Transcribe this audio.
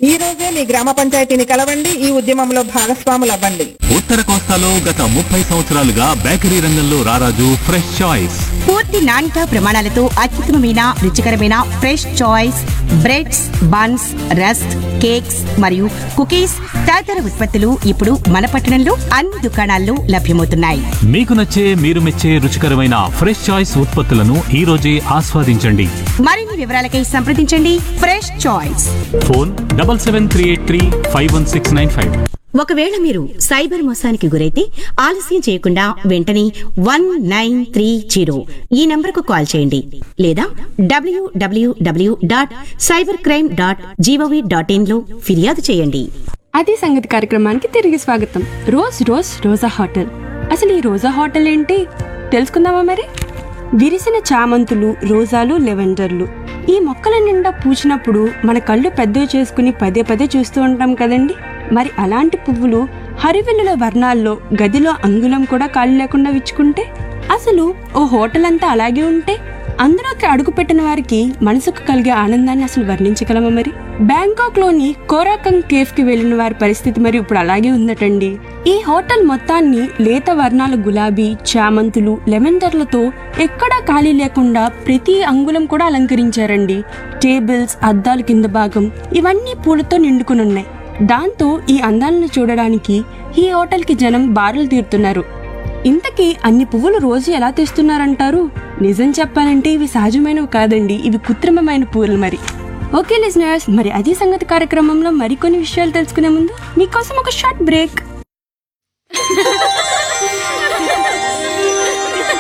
ఈ రోజే మీ గ్రామ పంచాయతీని కలవండి ఈ ఉద్యమంలో భాగస్వాములు అవ్వండి ఉత్తర కోస్తాలో గత ముప్పై సంవత్సరాలుగా బేకరీ రంగంలో రారాజు ఫ్రెష్ చాయిస్ పూర్తి నాణ్యత ప్రమాణాలతో అత్యుత్తమమైన రుచికరమైన fresh choice breads buns rusk cakes మరియు కుకీస్ తదితర ఉత్పత్తులు ఇప్పుడు మన పట్టణంలో అన్ని దుకాణాల్లో లభ్యమవుతున్నాయి మీకు నచ్చే మీరు మెచ్చే రుచికరమైన ఫ్రెష్ చాయిస్ ఉత్పత్తులను ఈ రోజే ఆస్వాదించండి మరిన్ని వివరాలకై సంప్రదించండి fresh choice phone double seven three eight three five one six nine five ఒకవేళ మీరు సైబర్ మోసానికి గురైతే ఆలస్యం చేయకుండా వెంటనే వన్ నైన్ త్రీ జీరో ఈ నంబర్కు కాల్ చేయండి లేదా WWW dot cyber crime dot GOV dot in లో ఫిర్యాదు చేయండి అది సంగతి కార్యక్రమానికి తిరిగి స్వాగతం రోజ్ రోజ్ రోజా హోటల్ అసలు ఈ రోజా హోటల్ ఏంటి తెలుసుకుందామా మరి విరిసిన చామంతులు రోజాలు లెవెండర్లు ఈ మొక్కల నిండా పూచినప్పుడు మన కళ్ళు పెద్దవి చేసుకుని పదే పదే చూస్తూ ఉంటాం కదండి మరి అలాంటి పువ్వులు హరివెల్లుల వర్ణాల్లో గదిలో అంగుళం కూడా కాళ్ళు లేకుండా విచ్చుకుంటే అసలు ఓ హోటల్ అంతా అలాగే ఉంటే అందులోకి అడుగుపెట్టిన వారికి మనసుకు కలిగే ఆనందాన్ని అసలు వర్ణించగలమా మరి బ్యాంకాక్ లోని కోరాకంగ్ కేఫ్ కి వెళ్లిన వారి పరిస్థితి మరి ఇప్పుడు అలాగే ఉందటండి ఈ హోటల్ మొత్తాన్ని లేత వర్ణాల గులాబీ చామంతులు లెవెండర్లతో ఎక్కడా ఖాళీ లేకుండా ప్రతి అంగుళం కూడా అలంకరించారండి టేబుల్స్ అద్దాల కింద భాగం ఇవన్నీ పూలతో నిండుకునున్నాయి దాంతో ఈ అందాలను చూడడానికి ఈ హోటల్ కి జనం బారులు తీరుతున్నారు ఇంతకీ అన్ని పువ్వులు రోజు ఎలా తెస్తున్నారంటారు నిజం చెప్పాలంటే ఇవి సహజమైనవి కాదండి ఇవి కృత్రిమమైన పువ్వులు మరి ఓకే లిజనర్స్ మరి అది సంగతి కార్యక్రమంలో మరికొన్ని విషయాలు తెలుసుకునే ముందు మీకోసం ఒక షార్ట్ బ్రేక్